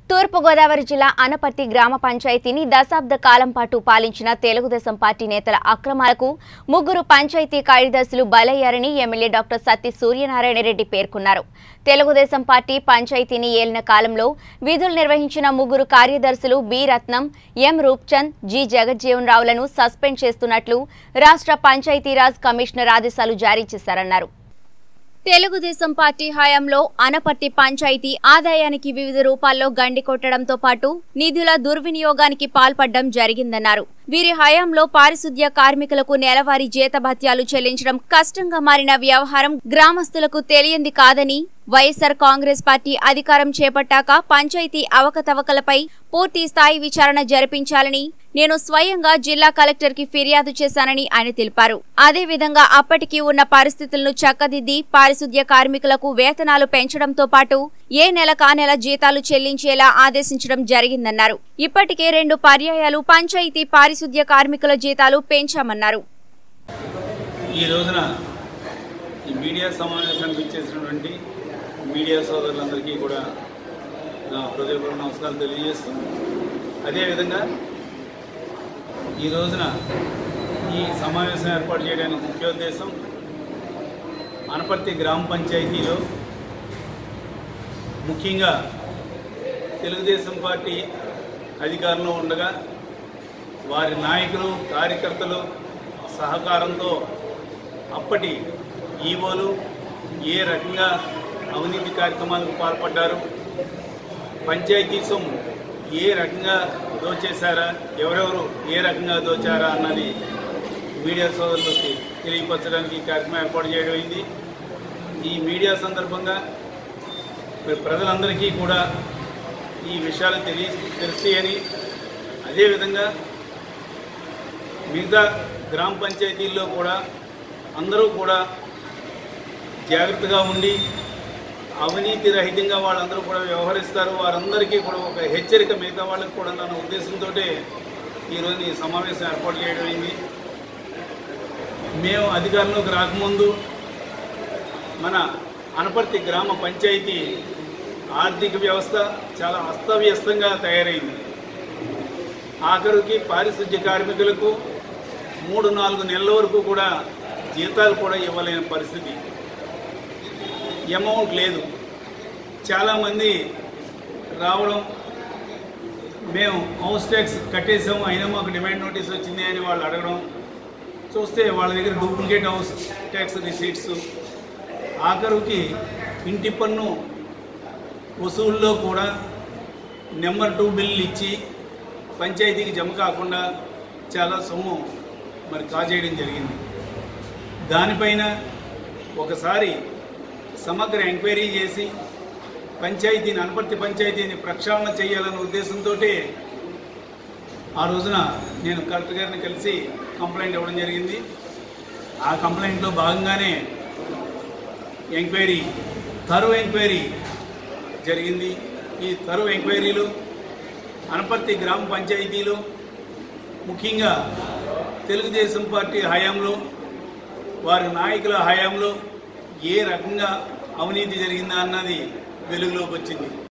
తూర్పుగోదావరి జిల్లా అనపర్తి గ్రామ పంచాయతీని దశాబ్ద కాలం పాటు పాలించిన తెలుగుదేశం పార్టీ నేతల అక్రమాలకు ముగ్గురు పంచాయతీ కార్యదర్శులు బలయ్యారని ఎమ్మెల్యే డాక్టర్ సత్తి సూర్యనారాయణ రెడ్డి పేర్కొన్నారు తెలుగుదేశం పార్టీ పంచాయతీని ఏలిన కాలంలో విధులు నిర్వహించిన ముగ్గురు కార్యదర్శులు B Ratnam M Roopchand G Jagjivan రావులను సస్పెండ్ చేస్తున్నట్లు రాష్ట్ర పంచాయతీరాజ్ కమిషనర్ ఆదేశాలు జారీ చేశారన్నారు తెలుగుదేశం పార్టీ హయాంలో అనపర్తి పంచాయతీ ఆదాయానికి వివిధ రూపాల్లో గండి కొట్టడంతో పాటు నిధుల దుర్వినియోగానికి పాల్పడడం జరిగిందన్నారు వీరి హయాంలో పారిశుద్ధ్య కార్మికులకు నెలవారీ జీతభత్యాలు చెల్లించడం కష్టంగా మారిన వ్యవహారం గ్రామస్తులకు తెలియంది కాదని వైఎస్సార్ కాంగ్రెస్ పార్టీ అధికారం చేపట్టాక పంచాయతీ అవకతవకలపై పూర్తి స్థాయి విచారణ జరిపించాలని నేను స్వయంగా జిల్లా కలెక్టర్ కి ఫిర్యాదు చేశానని ఆయన తెలిపారు అదేవిధంగా అప్పటికి ఉన్న పరిస్థితులను చక్కదిద్ది పారిశుద్ధ్య కార్మికులకు వేతనాలు పెంచడంతో పాటు ఏ నెల కా నెల జీతాలు చెల్లించేలా ఆదేశించడం జరిగిందన్నారు ఇప్పటికే రెండు పర్యాయాలు పంచాయతీ పారిశుద్ధ్య కార్మికుల జీతాలు పెంచామన్నారు ఈ రోజున ఈ మీడియా సమావేశానికి ఇచ్చేసినటువంటి మీడియా సోదరులందరికీ కూడా నా హృదయపూర్వక నమస్కారాలు తెలియజేస్తూ అదేవిధంగా ఈ రోజున ఈ సమావేశం ఏర్పాటు చేయడానికి ముఖ్య ఉద్దేశం అనపర్తి గ్రామ పంచాయతీలో ముఖ్యంగా తెలుగుదేశం పార్టీ అధికారంలో ఉండగా వారి నాయకులు కార్యకర్తలు సహకారంతో అప్పటి ఈవోలు ఏ రకంగా అవినీతి కార్యక్రమాలకు పాల్పడ్డారు పంచాయతీ సొమ్ము ఏ రకంగా దోచేశారా ఎవరెవరు ఏ రకంగా దోచారా అన్నది మీడియా సోదరులకి తెలియపరచడానికి ఈ కార్యక్రమం ఏర్పాటు చేయడం అయింది ఈ మీడియా సందర్భంగా మరి ప్రజలందరికీ కూడా ఈ విషయాలు తెలియ తెలుస్తాయని అదేవిధంగా మిగతా గ్రామ పంచాయతీల్లో కూడా అందరూ కూడా జాగ్రత్తగా ఉండి అవినీతి రహితంగా వాళ్ళందరూ కూడా వ్యవహరిస్తారు వారందరికీ కూడా ఒక హెచ్చరిక మిగతా వాళ్ళకి కూడా నన్ను ఉద్దేశంతో ఈరోజు ఈ సమావేశం ఏర్పాటు చేయడం అయింది మేము అధికారంలోకి రాకముందు మన అనపర్తి గ్రామ పంచాయతీ ఆర్థిక వ్యవస్థ చాలా అస్తవ్యస్తంగా తయారైంది ఆఖరికి పారిశుద్ధ్య కార్మికులకు మూడు నాలుగు నెలల వరకు కూడా జీతాలు కూడా ఇవ్వలేని పరిస్థితి అమౌంట్ లేదు చాలామంది రావడం మేము హౌస్ ట్యాక్స్ కట్టేసాము అయినా మాకు డిమాండ్ నోటీస్ వచ్చింది అని వాళ్ళు అడగడం చూస్తే వాళ్ళ దగ్గర డూప్లికేట్ హౌస్ ట్యాక్స్ రిసీట్స్ ఆఖరికి ఇంటి పన్ను వసూల్లో కూడా నెంబర్ టూ బిల్లు ఇచ్చి పంచాయతీకి జమ కాకుండా చాలా సొమ్ము మరి కాజేయడం జరిగింది దానిపైన ఒకసారి సమగ్ర ఎంక్వైరీ చేసి పంచాయతీని అనపర్తి పంచాయతీని ప్రక్షాళన చేయాలన్న ఉద్దేశంతో ఆ రోజున నేను కలెక్టర్ గారిని కలిసి కంప్లైంట్ ఇవ్వడం జరిగింది ఆ కంప్లైంట్లో భాగంగానే ఎంక్వైరీ తరువు ఎంక్వైరీ జరిగింది ఈ తరువు ఎంక్వైరీలు అనపర్తి గ్రామ పంచాయతీలో ముఖ్యంగా తెలుగుదేశం పార్టీ హయాంలో వారి నాయకుల హయాంలో ఏ రకంగా అవినీతి జరిగిందా అన్నది వెలుగులోకి వచ్చింది